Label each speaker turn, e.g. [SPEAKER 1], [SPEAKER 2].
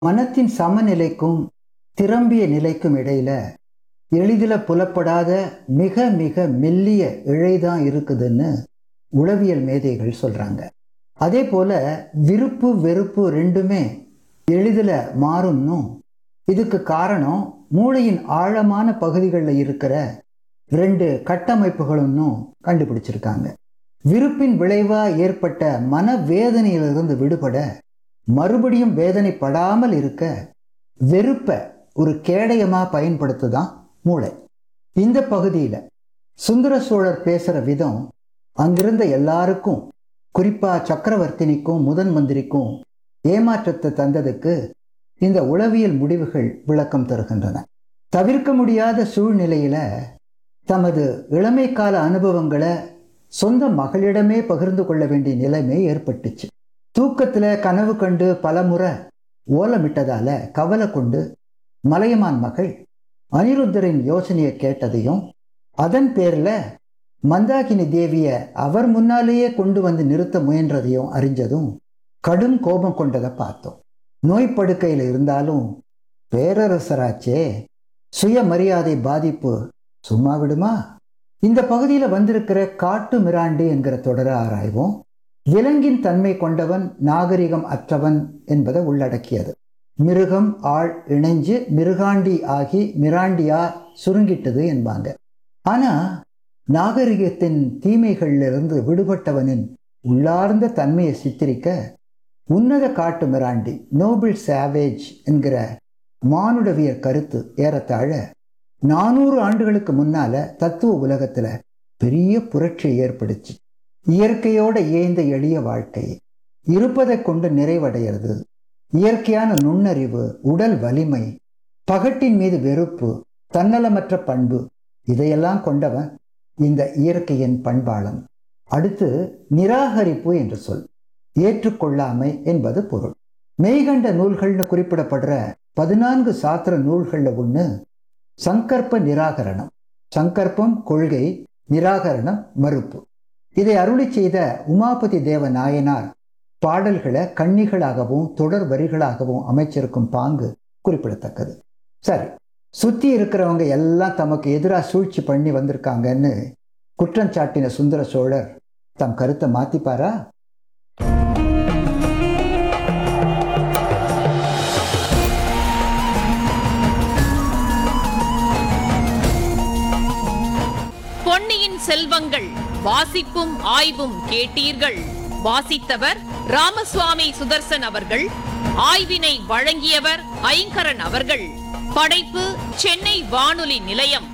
[SPEAKER 1] மனத்தின் சமநிலைக்கும் திரம்பிய நிலைக்கும் இடையில எளிதில் புலப்படாத மிக மிக மெல்லிய இழைதான் இருக்குதுன்னு உளவியல் மேதைகள் சொல்றாங்க அதே போல விருப்பு வெறுப்பு ரெண்டுமே எளிதில் மாறும்னும் இதுக்கு காரணம் மூளையின் ஆழமான பகுதிகளில் இருக்கிற ரெண்டு கட்டமைப்புகளும்னு கண்டுபிடிச்சிருக்காங்க விருப்பின் விளைவா ஏற்பட்ட மன வேதனையிலிருந்து விடுபட மறுபடியும் வேதனைப்படாமல் இருக்க வெறுப்பை ஒரு கேடயமா பயன்படுத்துதான் மூளை இந்த பகுதியில் சுந்தர சோழர் பேசுற விதம் அங்கிருந்த எல்லாருக்கும் குறிப்பா சக்கரவர்த்தினிக்கும் முதன் மந்திரிக்கும் ஏமாற்றத்தை தந்ததுக்கு இந்த உளவியல் முடிவுகள் விளக்கம் தருகின்றன தவிர்க்க முடியாத சூழ்நிலையில தமது இளமை கால அனுபவங்களை சொந்த மகளிடமே பகிர்ந்து கொள்ள வேண்டிய நிலைமை ஏற்பட்டுச்சு தூக்கத்துல கனவு கண்டு பலமுறை ஓலமிட்டதால கவலை கொண்டு மலையமான் மகள் அனிருத்தரின் யோசனையை கேட்டதையும் அதன் பேர்ல மந்தாகினி தேவிய அவர் முன்னாலேயே கொண்டு வந்து நிறுத்த முயன்றதையும் அறிஞ்சதும் கடும் கோபம் கொண்டதை பார்த்தோம் நோய் படுக்கையில் இருந்தாலும் பேரரசராச்சே சுயமரியாதை பாதிப்பு சும்மா விடுமா இந்த பகுதியில் வந்திருக்கிற காட்டு மிராண்டி என்கிற தொடரை ஆராய்வோம் விலங்கின் தன்மை கொண்டவன் நாகரிகம் அற்றவன் என்பதை உள்ளடக்கியது மிருகம் ஆள் இணைஞ்சு மிருகாண்டி ஆகி மிராண்டியா சுருங்கிட்டது என்பாங்க ஆனா நாகரிகத்தின் தீமைகளிலிருந்து விடுபட்டவனின் உள்ளார்ந்த தன்மையை சித்தரிக்க உன்னத காட்டு மிராண்டி நோபிள் சாவேஜ் என்கிற மானுடவியல் கருத்து ஏறத்தாழ நானூறு ஆண்டுகளுக்கு முன்னால தத்துவ உலகத்துல பெரிய புரட்சியை ஏற்படுச்சு இயற்கையோட இயைந்த எளிய வாழ்க்கை இருப்பதை கொண்டு நிறைவடைகிறது இயற்கையான நுண்ணறிவு உடல் வலிமை பகட்டின் மீது வெறுப்பு தன்னலமற்ற பண்பு இதையெல்லாம் கொண்டவன் இந்த இயற்கையின் பண்பாளன் அடுத்து நிராகரிப்பு என்று சொல் ஏற்றுக்கொள்ளாமை என்பது பொருள் மெய்கண்ட நூல்கள்னு குறிப்பிடப்படுற பதினான்கு சாத்திர நூல்கள்ல ஒன்று சங்கற்ப நிராகரணம் சங்கற்பம் கொள்கை நிராகரணம் மறுப்பு இதை அருளி செய்த உமாபதி தேவ நாயனார் பாடல்களை கன்னிகளாகவும் தொடர் வரிகளாகவும் அமைச்சிருக்கும் பாங்கு குறிப்பிடத்தக்கது சரி சுத்தி இருக்கிறவங்க எல்லாம் தமக்கு எதிராக சூழ்ச்சி பண்ணி வந்திருக்காங்கன்னு குற்றம் சாட்டின சுந்தர சோழர் தம் கருத்தை மாத்திப்பாரா
[SPEAKER 2] பொன்னியின் செல்வங்கள் வாசிப்பும் ஆய்வும் கேட்டீர்கள் வாசித்தவர் ராமசுவாமி சுதர்சன் அவர்கள் ஆய்வினை வழங்கியவர் ஐங்கரன் அவர்கள் படைப்பு சென்னை வானொலி நிலையம்